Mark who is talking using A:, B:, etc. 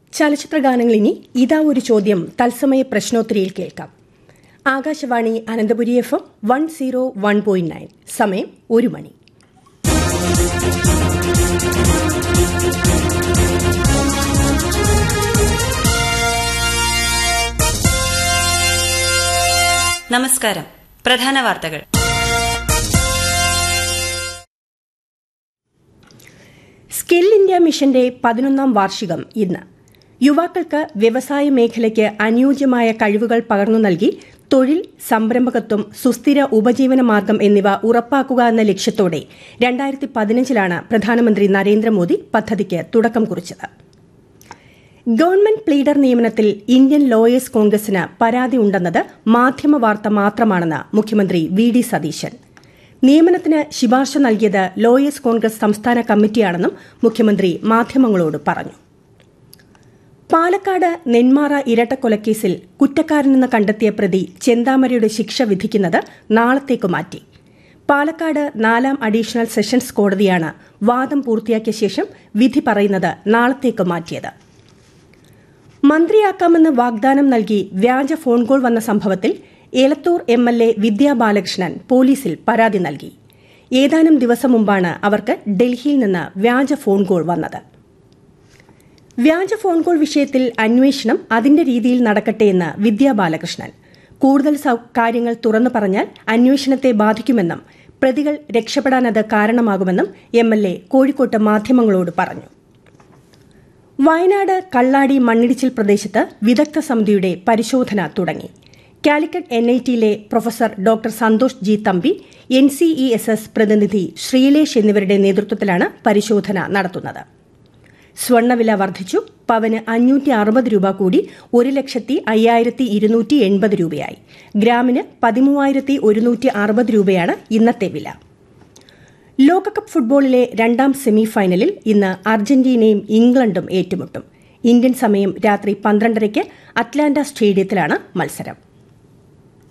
A: ചലച്ചിത്ര ഗാനങ്ങൾ ഇനി ഇതാ ഒരു ചോദ്യം തത്സമയ പ്രശ്നോത്തരിയിൽ കേൾക്കാം Akashvani Ananthapuri F M one zero one point nine സമയം ഒരു മണി
B: നമസ്കാരം പ്രധാന വാർത്തകൾ
A: സ്കിൽ ഇന്ത്യ മിഷന്റെ പതിനൊന്നാം വാർഷികം ഇന്ന് യുവാക്കൾക്ക് വ്യവസായ മേഖലയ്ക്ക് അനുയോജ്യമായ കഴിവുകൾ പകർന്നു നൽകി തൊഴിൽ സംരംഭകത്വം സുസ്ഥിര ഉപജീവന മാർഗം എന്നിവ ഉറപ്പാക്കുക എന്ന ലക്ഷ്യത്തോടെ രണ്ടായിരത്തി പതിനഞ്ചിലാണ് പ്രധാനമന്ത്രി നരേന്ദ്രമോദി പദ്ധതിക്ക് തുടക്കം കുറിച്ചത് ഗവൺമെന്റ് പ്ലീഡർ നിയമനത്തിൽ ഇന്ത്യൻ ലോയേഴ്സ് കോൺഗ്രസിന് പരാതി ഉണ്ടെന്നത് മാധ്യമ വാർത്ത മാത്രമാണെന്ന് മുഖ്യമന്ത്രി വി ഡി സതീശൻ നിയമനത്തിന് ശുപാർശ നൽകിയത് ലോയേഴ്സ് കോൺഗ്രസ് സംസ്ഥാന കമ്മിറ്റിയാണെന്നും മുഖ്യമന്ത്രി മാധ്യമങ്ങളോട് പറഞ്ഞു പാലക്കാട് നെന്മാറ ഇരട്ടക്കൊലക്കേസിൽ കുറ്റക്കാരനെന്ന് കണ്ടെത്തിയ പ്രതി ചെന്താമരയുടെ ശിക്ഷ വിധിക്കുന്നത് നാളത്തേക്ക് മാറ്റി പാലക്കാട് നാലാം അഡീഷണൽ സെഷൻസ് കോടതിയാണ് വാദം പൂർത്തിയാക്കിയ ശേഷം വിധി പറയുന്നത് നാളത്തേക്ക് മാറ്റിയത് മന്ത്രിയാക്കാമെന്ന് വാഗ്ദാനം നൽകി വ്യാജ ഫോൺ കോൾ വന്ന സംഭവത്തിൽ Elathur M L A Vidya Balakrishnan പോലീസിൽ പരാതി നൽകി ഏതാനും ദിവസം മുമ്പാണ് അവർക്ക് ഡൽഹിയിൽ നിന്ന് വ്യാജ ഫോൺ കോൾ വന്നത് വ്യാജ ഫോൺ കോൾ വിഷയത്തിൽ അന്വേഷണം അതിന്റെ രീതിയിൽ നടക്കട്ടെയെന്ന് വിദ്യാ ബാലകൃഷ്ണൻ കൂടുതൽ കാര്യങ്ങൾ തുറന്നു പറഞ്ഞാൽ അന്വേഷണത്തെ ബാധിക്കുമെന്നും പ്രതികൾ രക്ഷപ്പെടാൻ അത് കാരണമാകുമെന്നും എം എൽ എ കോഴിക്കോട്ട് മാധ്യമങ്ങളോട് പറഞ്ഞു വയനാട് കള്ളാടി മണ്ണിടിച്ചിൽ പ്രദേശത്ത് വിദഗ്ധ സമിതിയുടെ പരിശോധന തുടങ്ങി കാലിക്കറ്റ് എൻ ഐ ടിയിലെ professor doctor Santhosh G Thampi N C E S S പ്രതിനിധി ശ്രീലേഷ് എന്നിവരുടെ നേതൃത്വത്തിലാണ് പരിശോധന നടത്തുന്നത് സ്വർണ്ണവില വർദ്ധിച്ചു പവന് അഞ്ഞൂറ്റി അറുപത് രൂപ കൂടി ഒരു ലക്ഷത്തി അയ്യായിരത്തി ഇരുന്നൂറ്റി എൺപത് രൂപയായി ഗ്രാമിന് പതിമൂവായിരത്തി ഒരുന്നൂറ്റി അറുപത് രൂപയാണ് ഇന്നത്തെ വില ലോകകപ്പ് ഫുട്ബോളിലെ രണ്ടാം സെമി ഫൈനലിൽ ഇന്ന് അർജന്റീനയും ഇംഗ്ലണ്ടും ഏറ്റുമുട്ടും ഇന്ത്യൻ സമയം രാത്രി പന്ത്രണ്ടരയ്ക്ക് അറ്റ്ലാന്റ സ്റ്റേഡിയത്തിലാണ് മത്സരം